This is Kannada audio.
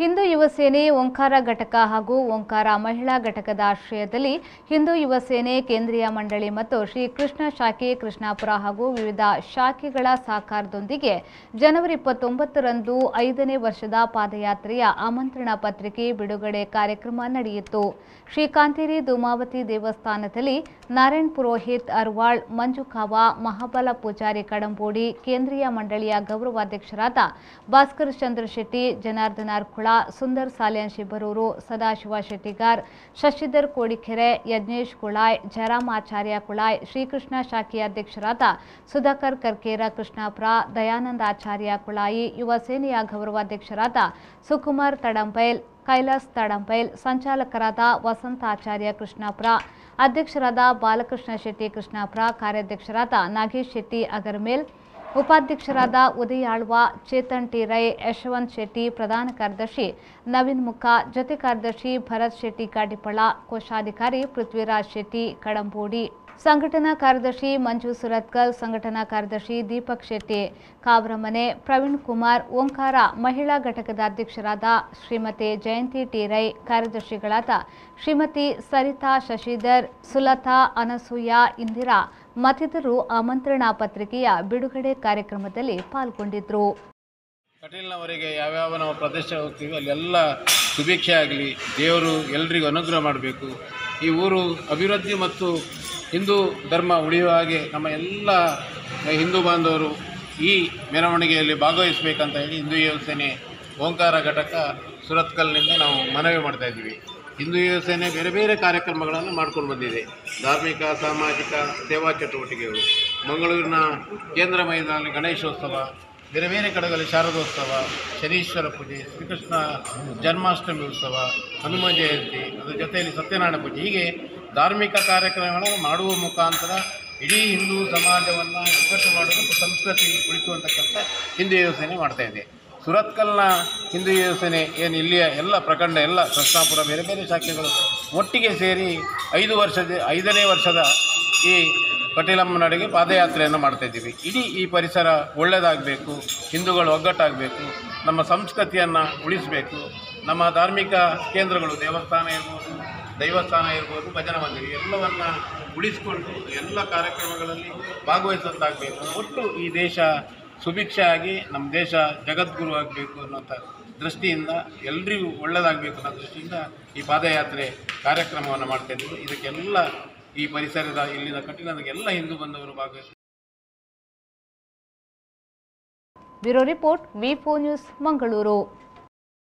ಹಿಂದೂ ಯುವ ಸೇನೆ ಓಂಕಾರ ಘಟಕ ಹಾಗೂ ಓಂಕಾರ ಮಹಿಳಾ ಘಟಕದ ಆಶ್ರಯದಲ್ಲಿ ಹಿಂದೂ ಯುವ ಸೇನೆ ಕೇಂದ್ರೀಯ ಮಂಡಳಿ ಮತ್ತು ಶ್ರೀ ಕೃಷ್ಣ ಶಾಖೆ ಕೃಷ್ಣಾಪುರ ಹಾಗೂ ವಿವಿಧ ಶಾಖೆಗಳ ಸಹಕಾರದೊಂದಿಗೆ ಜನವರಿ ಇಪ್ಪತ್ತೊಂಬತ್ತರಂದು ಐದನೇ ವರ್ಷದ ಪಾದಯಾತ್ರೆಯ ಆಮಂತ್ರಣ ಪತ್ರಿಕೆ ಬಿಡುಗಡೆ ಕಾರ್ಯಕ್ರಮ ನಡೆಯಿತು ಶ್ರೀ ಕಾಂತೇರಿ ಧೂಮಾವತಿ ದೇವಸ್ಥಾನದಲ್ಲಿ ನಾರಾಯಣ್ ಪುರೋಹಿತ್ ಅರ್ವಾಳ್ ಮಂಜು ಖಾವಾ ಮಹಾಬಲ ಪೂಜಾರಿ ಕಡಂಬೋಡಿ ಕೇಂದ್ರೀಯ ಮಂಡಳಿಯ ಗೌರವಾಧ್ಯಕ್ಷರಾದ ಭಾಸ್ಕರ್ ಚಂದ್ರ ಶೆಟ್ಟಿ ಜನಾರ್ದನ ಅರ್ಕುಳ ಸುಂದರ್ ಸಾಲ್ಯಾನ್ ಶಿಬರೂರು ಸದಾಶಿವ ಶೆಟ್ಟಿಗಾರ್ ಶಶಿಧರ್ ಕೋಡಿಕೆರೆ ಯಜ್ಞೇಶ್ ಕುಳಾಯ್ ಜಯರಾಮ್ ಆಚಾರ್ಯ ಕುಳಾಯ್ ಶ್ರೀಕೃಷ್ಣ ಶಾಖೆಯ ಅಧ್ಯಕ್ಷರಾದ ಸುಧಾಕರ್ ಕರ್ಕೇರ ಕೃಷ್ಣಾಪುರ ದಯಾನಂದ ಆಚಾರ್ಯ ಕುಳಾಯಿ ಯುವ ಸೇನೆಯ ಗೌರವಾಧ್ಯಕ್ಷರಾದ ಸುಕುಮಾರ್ ತಡಂಪೈಲ್ ಕೈಲಾಸ್ ತಡಂಪೈಲ್ ಸಂಚಾಲಕರಾದ ವಸಂತ ಆಚಾರ್ಯ ಕೃಷ್ಣಾಪುರ ಅಧ್ಯಕ್ಷರಾದ ಬಾಲಕೃಷ್ಣ ಶೆಟ್ಟಿ ಕೃಷ್ಣಾಪುರ ಕಾರ್ಯಾಧ್ಯಕ್ಷರಾದ ನಾಗೇಶ್ ಶೆಟ್ಟಿ ಅಗರ್ಮೇಲ್ ಉಪಾಧ್ಯಕ್ಷರಾದ ಉದಯ್ ಆಳ್ವ ಚೇತನ್ ಟಿ ರೈ ಯಶವಂತ್ ಶೆಟ್ಟಿ ಪ್ರಧಾನ ಕಾರ್ಯದರ್ಶಿ ನವೀನ್ ಮುಖ ಜೊತೆ ಕಾರ್ಯದರ್ಶಿ ಭರತ್ ಶೆಟ್ಟಿ ಕಾಡಿಪಳ ಕೋಶಾಧಿಕಾರಿ ಪೃಥ್ವಿರಾಜ್ ಶೆಟ್ಟಿ ಕಡಂಬೋಡಿ ಸಂಘಟನಾ ಕಾರ್ಯದರ್ಶಿ ಮಂಜು ಸುರತ್ಕಲ್ ಸಂಘಟನಾ ಕಾರ್ಯದರ್ಶಿ ದೀಪಕ್ ಶೆಟ್ಟಿ ಕಾಬ್ರಮನೆ ಪ್ರವೀಣ್ ಕುಮಾರ್ ಓಂಕಾರ ಮಹಿಳಾ ಘಟಕದ ಅಧ್ಯಕ್ಷರಾದ ಶ್ರೀಮತಿ ಜಯಂತಿ ಟಿ ರೈ ಕಾರ್ಯದರ್ಶಿಗಳಾದ ಶ್ರೀಮತಿ ಸರಿತಾ ಶಶಿಧರ್ ಸುಲತಾ ಅನಸೂಯ ಇಂದಿರಾ ಮತ್ತಿತರರು ಆಮಂತ್ರಣ ಪತ್ರಿಕೆಯ ಬಿಡುಗಡೆ ಕಾರ್ಯಕ್ರಮದಲ್ಲಿ ಪಾಲ್ಗೊಂಡಿದ್ದರು ಕಟೀಲ್ನವರೆಗೆ ಯಾವ್ಯಾವ ನಾವು ಪ್ರದೇಶ ಹೋಗ್ತೀವಿ ಅಲ್ಲೆಲ್ಲ ಸುಭಿಕ್ಷೆ ಆಗಲಿ ದೇವರು ಎಲ್ರಿಗೂ ಅನುಗ್ರಹ ಮಾಡಬೇಕು ಈ ಊರು ಅಭಿವೃದ್ಧಿ ಮತ್ತು ಹಿಂದೂ ಧರ್ಮ ಉಳಿಯುವ ಹಾಗೆ ನಮ್ಮ ಎಲ್ಲ ಹಿಂದೂ ಬಾಂಧವರು ಈ ಮೆರವಣಿಗೆಯಲ್ಲಿ ಭಾಗವಹಿಸಬೇಕಂತ ಹೇಳಿ ಹಿಂದೂ ಯುವ ಸೇನೆ ಓಂಕಾರ ಘಟಕ ಸುರತ್ಕಲ್ನಿಂದ ನಾವು ಮನವಿ ಮಾಡ್ತಾ ಇದ್ದೀವಿ ಹಿಂದೂ ಯುವ ಸೇನೆ ಬೇರೆ ಬೇರೆ ಕಾರ್ಯಕ್ರಮಗಳನ್ನು ಮಾಡ್ಕೊಂಡು ಬಂದಿದೆ ಧಾರ್ಮಿಕ ಸಾಮಾಜಿಕ ಸೇವಾ ಚಟುವಟಿಕೆಗಳು ಮಂಗಳೂರಿನ ಕೇಂದ್ರ ಮೈದಾನದಲ್ಲಿ ಗಣೇಶೋತ್ಸವ ಬೇರೆ ಬೇರೆ ಕಡೆಗಳಲ್ಲಿ ಶಾರದೋತ್ಸವ ಶನೀಶ್ವರ ಪೂಜೆ ಶ್ರೀಕೃಷ್ಣ ಜನ್ಮಾಷ್ಟಮಿ ಉತ್ಸವ ಹನುಮ ಜಯಂತಿ ಅದರ ಜೊತೆಯಲ್ಲಿ ಸತ್ಯನಾರಾಯಣ ಪೂಜೆ ಹೀಗೆ ಧಾರ್ಮಿಕ ಕಾರ್ಯಕ್ರಮಗಳನ್ನು ಮಾಡುವ ಮುಖಾಂತರ ಇಡೀ ಹಿಂದೂ ಸಮಾಜವನ್ನು ಒಗ್ಗಟ್ಟು ಮಾಡುವ ಮತ್ತು ಸಂಸ್ಕೃತಿ ಉಳಿಸುವಂತಕ್ಕಂಥ ಹಿಂದೂ ಯೋಜನೆ ಮಾಡ್ತಾ ಇದೆ ಸುರತ್ಕಲ್ನ ಹಿಂದೂ ಯೋಜನೆ ಏನು ಇಲ್ಲಿಯ ಎಲ್ಲ ಪ್ರಖಂಡ ಎಲ್ಲ ಕೃಷ್ಣಾಪುರ ಬೇರೆ ಬೇರೆ ಶಾಖೆಗಳು ಒಟ್ಟಿಗೆ ಸೇರಿ ಐದು ವರ್ಷದ ಐದನೇ ವರ್ಷದ ಈ ಕಟೀಲಮ್ಮನಡೆಗೆ ಪಾದಯಾತ್ರೆಯನ್ನು ಮಾಡ್ತಾ ಇದ್ದೀವಿ ಇಡೀ ಈ ಪರಿಸರ ಒಳ್ಳೆಯದಾಗಬೇಕು ಹಿಂದೂಗಳು ಒಗ್ಗಟ್ಟಾಗಬೇಕು ನಮ್ಮ ಸಂಸ್ಕೃತಿಯನ್ನು ಉಳಿಸಬೇಕು ನಮ್ಮ ಧಾರ್ಮಿಕ ಕೇಂದ್ರಗಳು ದೇವಸ್ಥಾನ ಇರ್ಬೋದು ದೈವಸ್ಥಾನ ಇರ್ಬೋದು ಭಜನಾ ಮಂದಿರ ಎಲ್ಲವನ್ನು ಉಳಿಸಿಕೊಂಡು ಎಲ್ಲ ಕಾರ್ಯಕ್ರಮಗಳಲ್ಲಿ ಭಾಗವಹಿಸೋದಾಗಬೇಕು ಒಟ್ಟು ಈ ದೇಶ ಸುಭಿಕ್ಷೆ ಆಗಿ ನಮ್ಮ ದೇಶ ಜಗದ್ಗುರು ಆಗಬೇಕು ಅನ್ನೋಂಥ ದೃಷ್ಟಿಯಿಂದ ಎಲ್ರಿಗೂ ಒಳ್ಳೆಯದಾಗಬೇಕು ಅನ್ನೋ ದೃಷ್ಟಿಯಿಂದ ಈ ಪಾದಯಾತ್ರೆ ಕಾರ್ಯಕ್ರಮವನ್ನು ಮಾಡ್ತಾ ಇದ್ದೀವಿ ಇದಕ್ಕೆಲ್ಲ ಈ ಪರಿಸರದ ಇಲ್ಲಿನ ಕಠಿಣದ ಎಲ್ಲ ಹಿಂದೂ ಬಂದವರು ಭಾಗವಹಿಸಿ bureau report V news Mangaluru